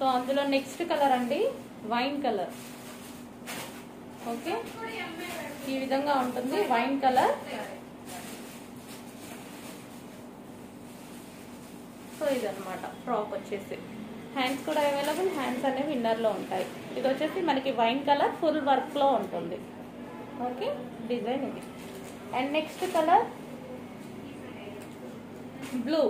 so అందులో next colour అండి wine colour okay ఈ విధంగా ఉంటుంది వైన్ కలర్ సో ఇదన్నమాట ఫ్రాక్ వచ్చేసి హ్యాండ్స్ కూడా అవైలబుల్ హ్యాండ్స్ అనేవి ఇన్నర్లో ఉంటాయి ఇది వచ్చేసి మనకి వైన్ కలర్ ఫుల్ వర్క్లో ఉంటుంది ఓకే డిజైన్ ఇది and next colour blue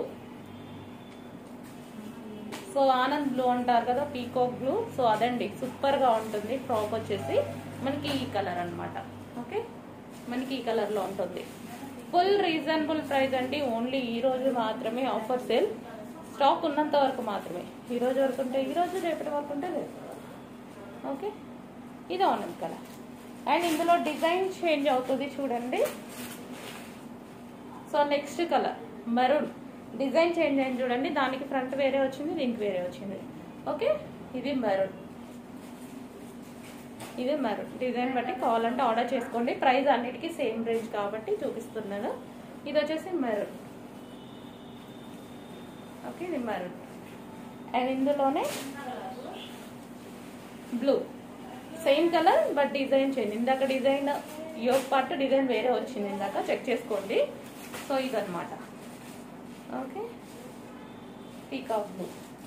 so Anand blue అంటారు కదా పీకాక్ బ్లూ సో అదండి సూపర్ గా ఉంటుంది ఫ్రాక్ వచ్చేసి మనకి ఈ కలర్ అన్నమాట ఓకే మనకి ఈ కలర్ లో ఉంటుంది ఫుల్ రీజనబుల్ ప్రైస్ అండి ఓన్లీ ఈ రోజు మాత్రమే ఆఫర్ సేల్ స్టాక్ ఉన్నంత వరకు మాత్రమే ఈ రోజు వరకు ఉంటే ఈ రోజు రేపటి వరకు ఉంటే రేపు ఓకే ఇది ఆనంద్ కలర్ అండ్ ఇందులో డిజైన్ చేంజ్ అవుతుంది చూడండి so next colour maroon design change అయింది చూడండి దానికి ఫ్రంట్ వేరే వచ్చింది దీనికి వేరే వచ్చింది ఓకే ఇది మెరూన్ ఇది మెరూన్ డిజైన్ బట్టి కావాలంటే ఆర్డర్ చేసుకోండి ప్రైస్ అన్నిటికీ సేమ్ రేంజ్ కాబట్టి చూపిస్తున్నాను ఇది వచ్చేసి మెరూన్ ఓకే ఇది మెరూన్ అండ్ ఇందులోనే blue same colour but design చేయండి ఇందాక డిజైన్ యోగ్ పార్ట్ డిజైన్ వేరే వచ్చింది ఇందాక చెక్ చేసుకోండి సో ఇదన్నమాట ఓకే పీకాక్ బ్లూ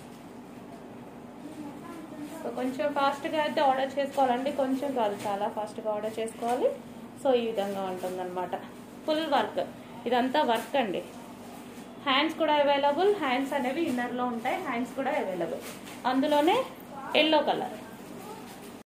సో కొంచెం ఫాస్ట్గా అయితే ఆర్డర్ చేసుకోవాలండి కొంచెం కాదు చాలా ఫాస్ట్గా ఆర్డర్ చేసుకోవాలి సో ఈ విధంగా ఉంటుందన్నమాట ఫుల్ వర్క్ ఇదంతా వర్క్ అండి హ్యాండ్స్ కూడా అవైలబుల్ హ్యాండ్స్ అనేవి ఇన్నర్లో ఉంటాయి హ్యాండ్స్ కూడా అవైలబుల్ అందులోనే ఎల్లో కలర్